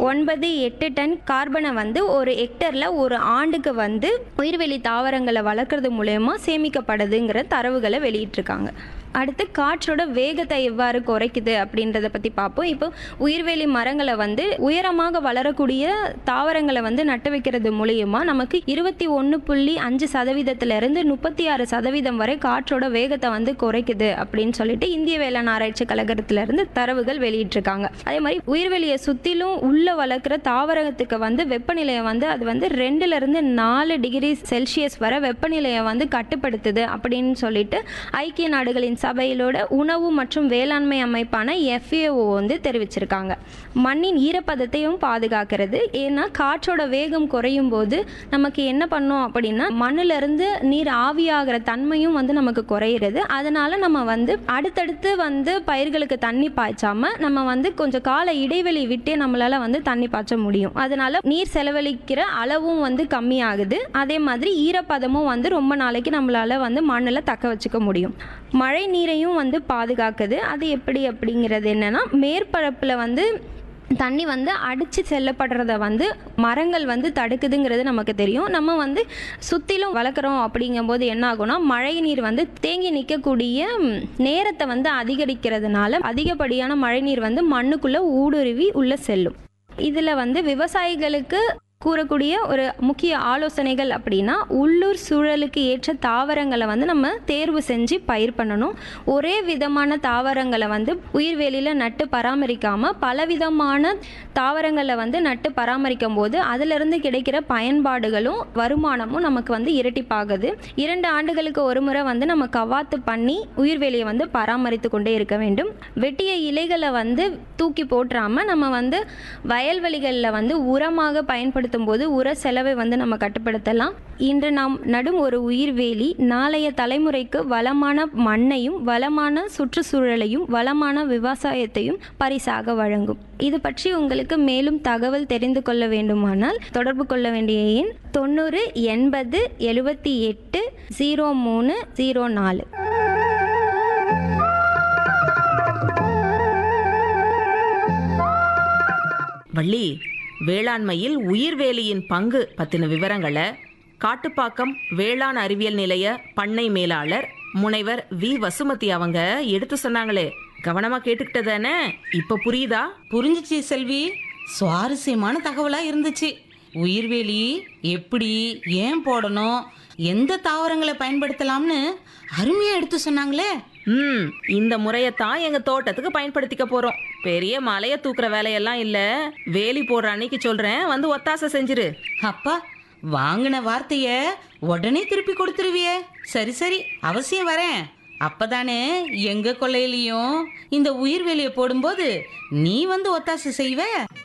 ஒன்பது எட்டு டன் கார்பனை வந்து ஒரு ஹெக்டரில் ஒரு ஆண்டுக்கு வந்து உயிர்வெளி தாவரங்களை வளர்க்குறது மூலயமா சேமிக்கப்படுதுங்கிற தரவுகளை வெளியிட்டிருக்காங்க அடுத்து காற்றோட வேகத்தை எவ்வாறு குறைக்குது அப்படின்றத பற்றி பார்ப்போம் இப்போ உயிர்வேலி மரங்களை வந்து உயரமாக வளரக்கூடிய தாவரங்களை வந்து நட்டு வைக்கிறது மூலியமா நமக்கு இருபத்தி ஒன்று புள்ளி அஞ்சு சதவீதத்திலிருந்து முப்பத்தி ஆறு சதவீதம் வரை காற்றோட வேகத்தை வந்து குறைக்குது அப்படின்னு சொல்லிட்டு இந்திய வேளாண் ஆராய்ச்சி கழகத்திலிருந்து தரவுகள் வெளியிட்டிருக்காங்க அதே மாதிரி உயிர்வெளியை சுற்றிலும் உள்ள வளர்க்குற தாவரத்துக்கு வந்து வெப்பநிலையை வந்து அது வந்து ரெண்டுல இருந்து நாலு டிகிரி செல்சியஸ் வரை வெப்பநிலையை வந்து கட்டுப்படுத்துது அப்படின்னு சொல்லிட்டு ஐக்கிய நாடுகளின் சபையிலோட உணவு மற்றும் வேளாண்மை அமைப்பான எஃப்ஏஓ வந்து தெரிவிச்சிருக்காங்க மண்ணின் ஈரப்பதத்தையும் பாதுகாக்கிறது ஏன்னா காற்றோட வேகம் குறையும் போது நமக்கு என்ன பண்ணோம் அப்படின்னா மண்ணுல இருந்து நீர் ஆவியாகிற தன்மையும் வந்து நமக்கு குறையிறது அதனால நம்ம வந்து அடுத்தடுத்து வந்து பயிர்களுக்கு தண்ணி பாய்ச்சாம நம்ம வந்து கொஞ்சம் கால இடைவெளி விட்டே நம்மளால வந்து தண்ணி பாய்ச்ச முடியும் அதனால நீர் செலவழிக்கிற அளவும் வந்து கம்மியாகுது அதே மாதிரி ஈரப்பதமும் வந்து ரொம்ப நாளைக்கு நம்மளால வந்து மண்ணில் தக்க வச்சுக்க முடியும் மழை நீரையும் வந்து பாதுகாக்குது அது எப்படி அப்படிங்கிறது என்னன்னா மேற்பரப்பில் வந்து தண்ணி வந்து அடித்து செல்லப்படுறத வந்து மரங்கள் வந்து தடுக்குதுங்கிறது நமக்கு தெரியும் நம்ம வந்து சுற்றிலும் வளர்க்குறோம் அப்படிங்கும்போது என்ன ஆகும்னா மழை நீர் வந்து தேங்கி நிற்கக்கூடிய ம், நேரத்தை வந்து அதிகரிக்கிறதுனால அதிகப்படியான மழை நீர் வந்து மண்ணுக்குள்ளே ஊடுருவி உள்ளே செல்லும் இதில் வந்து விவசாயிகளுக்கு கூறக்கூடிய ஒரு முக்கிய ஆலோசனைகள் அப்படின்னா உள்ளூர் சூழலுக்கு ஏற்ற தாவரங்களை வந்து நம்ம தேர்வு செஞ்சு பயிர் பண்ணணும் ஒரே விதமான தாவரங்களை வந்து உயிர்வேலியில் நட்டு பராமரிக்காமல் பலவிதமான தாவரங்களை வந்து நட்டு பராமரிக்கும் போது அதிலிருந்து கிடைக்கிற பயன்பாடுகளும் வருமானமும் நமக்கு வந்து இரட்டிப்பாகுது இரண்டு ஆண்டுகளுக்கு ஒரு முறை வந்து நம்ம கவாத்து பண்ணி உயிர்வேலியை வந்து பராமரித்து கொண்டே இருக்க வேண்டும் வெட்டிய இலைகளை வந்து தூக்கி போட்டுறாம நம்ம வந்து வயல்வெளிகளில் வந்து உரமாக பயன்படுத்தும் போது உர செலவை வந்து நம்ம கட்டுப்படுத்தலாம் இன்று நாம் நடும் ஒரு உயிர்வேலி நாளைய தலைமுறைக்கு வளமான மண்ணையும் வளமான சுற்றுச்சூழலையும் வளமான விவசாயத்தையும் பரிசாக வழங்கும் இது பற்றி உங்களுக்கு மேலும் தகவல் தெரிந்து கொள்ள வேண்டுமானால் தொடர்பு கொள்ள வேண்டிய எண் தொண்ணூறு எண்பது எழுபத்தி எட்டு ஜீரோ மூணு ஜீரோ நாலு வள்ளி வேளாண்மையில் உயிர்வேலியின் பங்கு பத்தின விவரங்களை காட்டுப்பாக்கம் வேளாண் அறிவியல் நிலைய பண்ணை மேலாளர் முனைவர் வி வசுமதி அவங்க எடுத்து சொன்னாங்களே கவனமா கேட்டுக்கிட்டதானே இப்ப புரியுதா புரிஞ்சுச்சு செல்வி சுவாரஸ்யமான தகவலா இருந்துச்சு உயிர்வேலி எப்படி ஏன் போடணும் எந்த தாவரங்களை பயன்படுத்தலாம்னு அருமையா எடுத்து சொன்னாங்களே ம் இந்த முறையத்தான் எங்க தோட்டத்துக்கு பயன்படுத்திக்க போறோம் பெரிய மலைய தூக்குற வேலையெல்லாம் இல்ல வேலி போடுற அன்னைக்கு சொல்றேன் வந்து ஒத்தாசை செஞ்சிரு அப்பா வாங்கின வார்த்தைய உடனே திருப்பி கொடுத்துருவியே சரி சரி அவசியம் வரேன் அப்பதானே எங்க கொள்ளையிலையும் இந்த உயிர்வேலியை போடும்போது நீ வந்து ஒத்தாசை செய்வ